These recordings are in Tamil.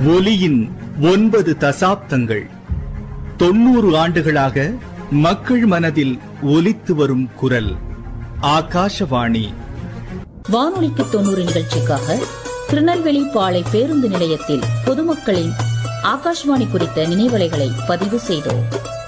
ஒலியின் ஒன்பது தசாப்தங்கள் தொண்ணூறு ஆண்டுகளாக மக்கள் மனதில் ஒலித்து வரும் குரல் ஆகாஷவாணி வானொலிக்கு தொண்ணூறு நிகழ்ச்சிக்காக திருநெல்வேலி பாளை பேருந்து நிலையத்தில் பொதுமக்களின் ஆகாஷ்வாணி குறித்த நினைவலைகளை பதிவு செய்தோம்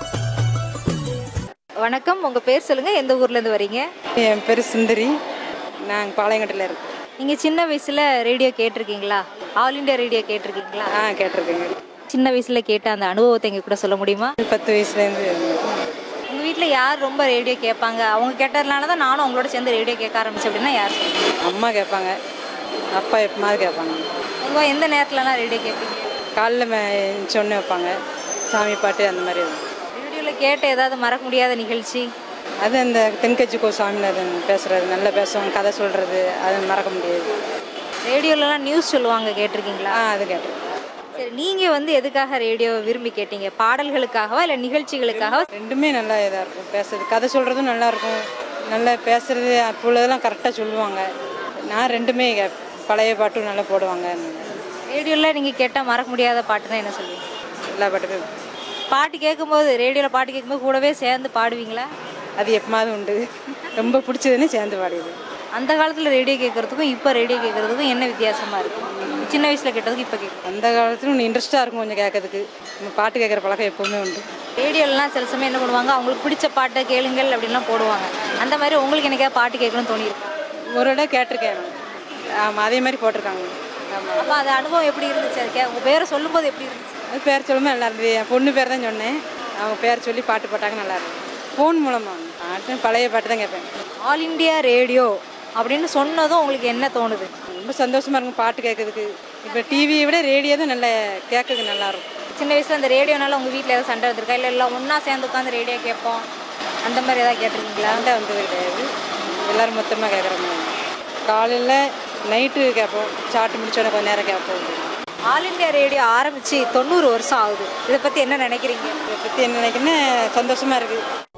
வணக்கம் உங்க பேர் சொல்லுங்க எந்த ஊர்ல இருந்து வரீங்க என் பேர் சுந்தரி நாங்கள் பாளையங்கோட்டையில் இருக்கோம் நீங்க சின்ன வயசுல ரேடியோ கேட்டிருக்கீங்களா ஆல் இந்தியா ரேடியோ கேட்டிருக்கீங்களா ஆ கேட்டிருக்கேங்க சின்ன வயசுல கேட்ட அந்த அனுபவத்தை எங்க கூட சொல்ல முடியுமா பத்து வயசுலேருந்து உங்க வீட்ல யார் ரொம்ப ரேடியோ கேட்பாங்க அவங்க கேட்டதுனால தான் நானும் அவங்களோட சேர்ந்து ரேடியோ கேட்க ஆரம்பிச்சேன் அப்படின்னா யார் சொல்லுங்க? அம்மா கேட்பாங்க அப்பா எப்பமாவது கேட்பாங்க பொதுவா எந்த நேரத்துலலாம் ரேடியோ கேட்பீங்க காலைல சொன்னு வைப்பாங்க சாமி பாட்டு அந்த மாதிரி இருக்கும். ரேடியோல கேட்ட ஏதாவது மறக்க முடியாத நிகழ்ச்சி அது அந்த தென்கட்சி கோ சாமிநாதன் பேசுறது நல்லா பேசுவாங்க கதை சொல்கிறது அது மறக்க முடியாது ரேடியோலலாம் நியூஸ் சொல்லுவாங்க கேட்டிருக்கீங்களா ஆ அது கேட்டிருக்கேன் சரி நீங்க வந்து எதுக்காக ரேடியோ விரும்பி கேட்டீங்க பாடல்களுக்காகவா இல்ல நிகழ்ச்சிகளுக்காகவா ரெண்டுமே நல்லா இதாக இருக்கும் பேசுறது கதை சொல்கிறதும் நல்லா இருக்கும் நல்லா பேசுறது அப்போ உள்ளதெல்லாம் கரெக்டாக சொல்லுவாங்க நான் ரெண்டுமே கேப் பழைய பாட்டும் நல்லா போடுவாங்க ரேடியோல நீங்க கேட்டா மறக்க முடியாத பாட்டுன்னா என்ன சொல்லுவீங்க எல்லா பாட்டுமே பாட்டு கேட்கும்போது ரேடியோவில் பாட்டு கேட்கும்போது கூடவே சேர்ந்து பாடுவீங்களா அது எப்பமாவது உண்டு ரொம்ப பிடிச்சதுன்னு சேர்ந்து பாடிது அந்த காலத்தில் ரேடியோ கேட்குறதுக்கும் இப்போ ரேடியோ கேட்குறதுக்கும் என்ன வித்தியாசமாக இருக்கும் சின்ன வயசில் கேட்டதுக்கு இப்போ கேட்கும் அந்த காலத்துல ஒன்று இன்ட்ரெஸ்ட்டாக இருக்கும் கொஞ்சம் கேட்கறதுக்கு நம்ம பாட்டு கேட்குற பழக்கம் எப்பவுமே உண்டு ரேடியோலலாம் சில சமயம் என்ன பண்ணுவாங்க அவங்களுக்கு பிடிச்ச பாட்டை கேளுங்கள் அப்படின்லாம் போடுவாங்க அந்த மாதிரி உங்களுக்கு என்னைக்கா பாட்டு கேட்கணும்னு தோணியிருக்கும் ஒரு இடம் கேட்டிருக்கேன் ஆமாம் அதே மாதிரி போட்டிருக்காங்க ஆமாம் அப்போ அந்த அனுபவம் எப்படி இருந்துச்சு அது கே உங்கள் பேரை சொல்லும்போது எப்படி இருந்துச்சு அது பேர் சொல்லும்போது நல்லா இருந்தது என் பொண்ணு பேர் தான் சொன்னேன் அவங்க பேர் சொல்லி பாட்டு போட்டாங்க நல்லா இருந்தது ஃபோன் மூலமாக பாட்டு பழைய பாட்டு தான் கேட்பேன் ஆல் இந்தியா ரேடியோ அப்படின்னு சொன்னதும் உங்களுக்கு என்ன தோணுது ரொம்ப சந்தோஷமாக இருக்கும் பாட்டு கேட்கறதுக்கு இப்போ டிவியை விட ரேடியோ தான் நல்லா கேட்கறதுக்கு நல்லா இருக்கும் சின்ன வயசில் அந்த ரேடியோனால உங்கள் வீட்டில் ஏதாவது சண்டை வந்திருக்கா இல்லை எல்லாம் ஒன்றா சேர்ந்து உட்காந்து ரேடியோ கேட்போம் அந்த மாதிரி ஏதாவது கேட்டிருக்கீங்களா சண்டை வந்தது கிடையாது எல்லோரும் மொத்தமாக கேட்குற மாதிரி காலையில் நைட்டு கேட்போம் சாட்டு முடிச்சோடனே கொஞ்ச நேரம் கேட்போம் ஆல் இந்தியா ரேடியோ ஆரம்பிச்சு தொண்ணூறு வருஷம் ஆகுது இதை பற்றி என்ன நினைக்கிறீங்க இதை பற்றி என்ன நினைக்கிறேன்னா சந்தோஷமாக இருக்குது